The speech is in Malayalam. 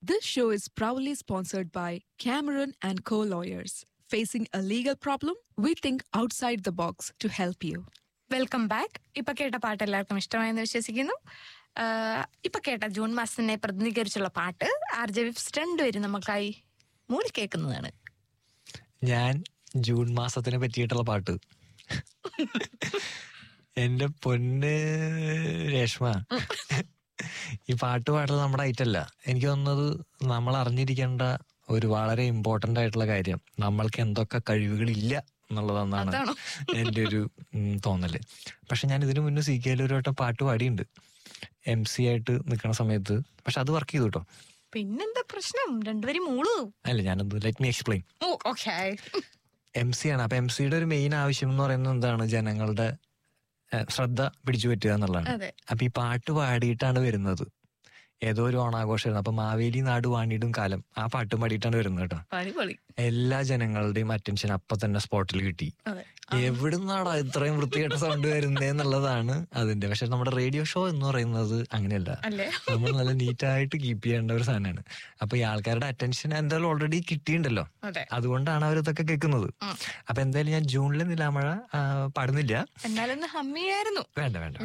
This show is proudly sponsored by Cameron and Co Lawyers. Facing a legal problem? We think outside the box to help you. Welcome back ഇപ്പൊ കേട്ട പാട്ട് എല്ലാവർക്കും ഇഷ്ടമായെന്ന് വിശ്വസിക്കുന്നു ആഹ് ഇപ്പൊ കേട്ട ജൂൺ മാസത്തിനെ പ്രതിനിധീകരിച്ചുള്ള പാട്ട് ആർ ജെ വിഫ്സ് രണ്ടുപേരും നമുക്കായി മൂളി കേൾക്കുന്നതാണ് ഞാൻ ജൂൺ മാസത്തിനെ പറ്റിയിട്ടുള്ള പാട്ട് എന്റെ പൊന്ന് രേഷ്മ ഈ പാട്ട് പാടുന്നത് നമ്മുടെ ഐറ്റല്ല എനിക്ക് തോന്നുന്നത് നമ്മൾ അറിഞ്ഞിരിക്കേണ്ട ഒരു വളരെ ഇമ്പോർട്ടന്റ് ആയിട്ടുള്ള കാര്യം നമ്മൾക്ക് എന്തൊക്കെ കഴിവുകളില്ല എന്നുള്ളതെന്നാണ് അതാണോ? എന്റെ ഒരു ഉം, തോന്നല് പക്ഷെ ഞാൻ ഇതിനു മുന്നേ സി കെയിൽ ഒരു വട്ടം പാട്ട് പാടിയുണ്ട് എം സി ആയിട്ട് നിൽക്കുന്ന സമയത്ത് പക്ഷെ അത് വർക്ക് ചെയ്തു കേട്ടോ പിന്നെന്താ പ്രശ്നം രണ്ടുപേരും മൂളു അല്ല ഞാനത് let me explain oh okay M C ആണ് അപ്പൊ എം സിയുടെ ഒരു മെയിൻ ആവശ്യം എന്ന് പറയുന്നത് എന്താണ് ജനങ്ങളുടെ ഏഹ്, ശ്രദ്ധ പിടിച്ചു പറ്റുക എന്നുള്ളതാണ് അതെ അപ്പൊ ഈ പാട്ട് പാടിയിട്ടാണ് വരുന്നത് ഏതോ ഒരു ഓണാഘോഷമായിരുന്നു അപ്പൊ മാവേലി നാട് വാണിയിടും കാലം ആ പാട്ട് പാടിയിട്ടാണ് വരുന്നത് കേട്ടോ അടിപൊളി എല്ലാ ജനങ്ങളുടെയും അറ്റൻഷൻ അപ്പൊ തന്നെ സ്പോട്ടിൽ കിട്ടി അതെ എവിടുന്നാടാ ഇത്രയും വൃത്തികെട്ട സൗണ്ട് വരുന്നേ എന്നുള്ളതാണ് അതിന്റെ പക്ഷെ നമ്മുടെ റേഡിയോ ഷോ എന്ന് പറയുന്നത് അങ്ങനെയല്ല അല്ലേ നമ്മൾ നല്ല നീറ്റായിട്ട് കീപ്പ് ചെയ്യേണ്ട ഒരു സാധനമാണ് അപ്പൊ ഈ ആൾക്കാരുടെ അറ്റൻഷൻ എന്തായാലും ഓൾറെഡി കിട്ടിയിട്ടുണ്ടല്ലോ അതെ അതുകൊണ്ടാണ് അവരിതൊക്കെ കേൾക്കുന്നത് ഉം. അപ്പൊ എന്തായാലും ഞാൻ ജൂണിലെ നിലാമഴ ആ, പാടുന്നില്ല എന്നാലൊന്ന് ഹമ്മിയായിരുന്നു വേണ്ട വേണ്ട